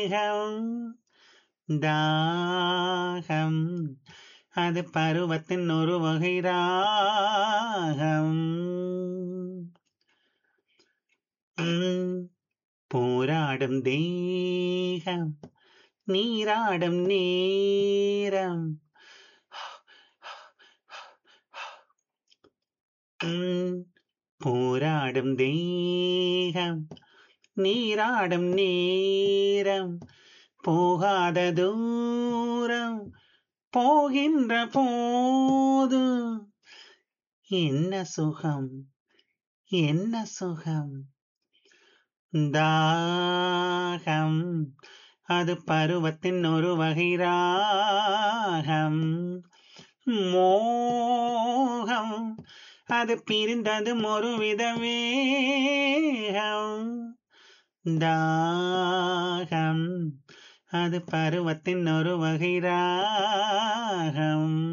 தேகம் தாகம் அது பருவத்தின் ஒரு வகை ராகம் உம், போராடும் தேகம் நீராடும் நேரம் உம், போராடும் தேகம் நீராடும் நேரம் போகாத தூரம் போகின்ற போது என்ன சுகம் என்ன சுகம் தாகம் அது பருவத்தின் ஒரு வகை ராகம் மோகம் அது பிரிந்ததும் ஒரு வித வேகம் தாகம் அது பருவத்தின் ஒரு வகை ராகம்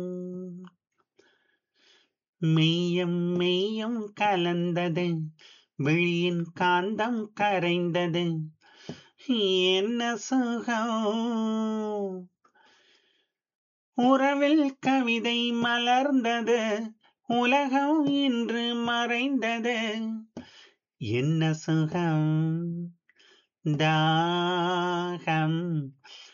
மெய்யும் மெய்யும் கலந்தது விழியின் காந்தம் கரைந்தது என்ன சுகம் உறவில் கவிதை மலர்ந்தது உலகம் இன்று மறைந்தது என்ன சுகம் தாகம்